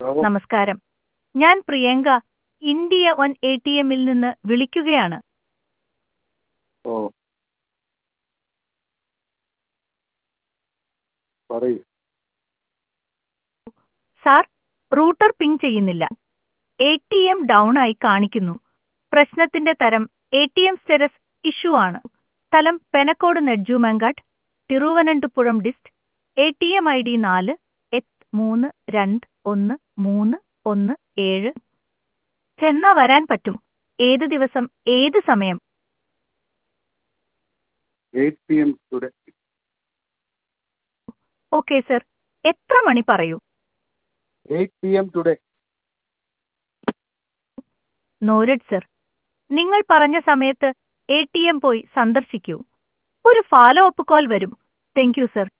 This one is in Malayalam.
ഓ, നമസ്കാരം ഞാൻ Priyanka India one A T എമ്മിൽ നിന്ന് വിളിക്കുകയാണ് ഓ പറയൂ സാർ റൂട്ടർ പിങ് ചെയ്യുന്നില്ല എ ടി എം ഡൗൺ ആയി കാണിക്കുന്നു പ്രശ്നത്തിന്റെ തരം A T M status issue ആണ് സ്ഥലം Penakkode Nedumangad Thiruvananthapuram dist A T M I D നാല് എട്ട് മൂന്ന് രണ്ട് ഒന്ന് മൂന്ന് ഒന്ന് ഏഴ് ചെന്നാ വരാൻ പറ്റും ഏത് ദിവസം ഏത് സമയം eight P M today okay sir എത്ര മണി പറയൂ eight P M today noted sir നിങ്ങൾ പറഞ്ഞ സമയത്ത് എ ടി എം പോയി സന്ദർശിക്കൂ ഒരു ഫോളോ അപ്പ് കോൾ വരും താങ്ക് യു സർ